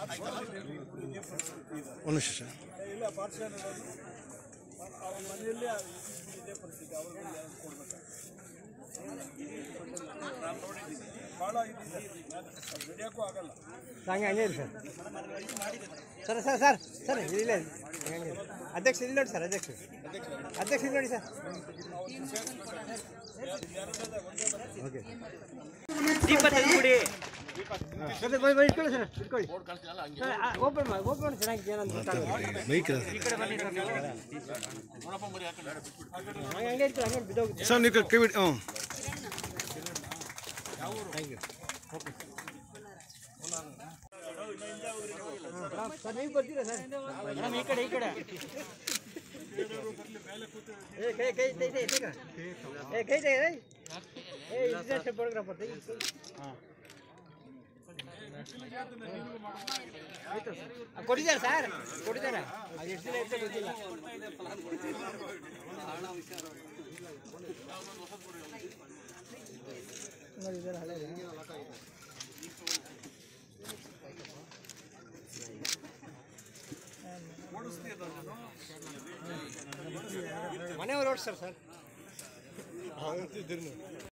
ಒಂದು ನಿಮಿಷ ಸರ್ ಇಲ್ಲ ಪಾರ್ಸಲ್ ಅವನ ಮನೆಯಲ್ಲಿ ಇದೇ ಪರಿಸ್ಥಿತಿ ಅವ್ರಿಗೆ ಯಾರು ಕೊಡ್ಬೇಕು ನಾನು ನೋಡಿದ್ದೀನಿ ಭಾಳ ಇದಿದೆ ಅದು ಹಿಡಿಯೋಕ್ಕೂ ಆಗಲ್ಲ ಹಂಗೆ ಹಂಗೆ ಇರಿ sir sir sir sir sir ಇಲ್ಲ ಹಂಗೆ ಅಧ್ಯಕ್ಷ ಇಲ್ಲಿ ನೋಡಿ ಸರ್ ಅಧ್ಯಕ್ಷ ಅಧ್ಯಕ್ಷ ಇಲ್ಲಿ ನೋಡಿ ಸರ್ ಓಕೆ ದೀಪ ತಂದ್ಬಿಡಿ ಸರ್ ಬೈ ಬೈ ಇಟ್ಕೊಳ್ಳಿ ಸರ್ ಇಟ್ಕೊಳ್ಳಿ ಸರ್ ಓಪನ್ ಮಾಡಿ ಓಪನ್ ಮಾಡಿ ಚೆನ್ನಾಗಿ ಏನಂತ ಗೊತ್ತಾಗುತ್ತೆ ಬೈಕ್ ಈ ಕಡೆ ಬನ್ನಿ ಸರ್ ನೀವು. ಹಂಗೆ ಹಂಗೆ ಇಟ್ಕೊಳ್ಳಿ ಹಂಗೆ ಬಿದ್ದೋಗುತ್ತೆ ಸರ್ ನೀವು ಕೈ ಬಿಡಿ ಹ್ಞೂ ಸರ್ ನೀವು ಬರ್ತೀರಾ ಸರ್ ಮೇಡಮ್ ಈ ಕಡೆ ಈ ಕಡೆ ಏ ಕೈ ಕೈ ಕೈ ಕೈ ಕೈ ಏ ಕೈ ಕೈ ಏ ಏ ಇಂಟರ್ನ್ಯಾಷನಲ್ ಫೋಟೋಗ್ರಾಫರ್ ತೆಗಿ ಕೊಟ್ಟಿದ್ದಾರೆ ಸರ್ ಕೊಟ್ಟಿದ್ದಾರೆ ಅದು ಎಷ್ಟು ದಿನ ಇರುತ್ತೆ ಗೊತ್ತಿಲ್ಲ ನೋಡಿ ಇದೆಲ್ಲ ಹಳೇದು ಮನೆಯವ್ರು ಓಡಿಸ್ತಾರೆ ಸರ್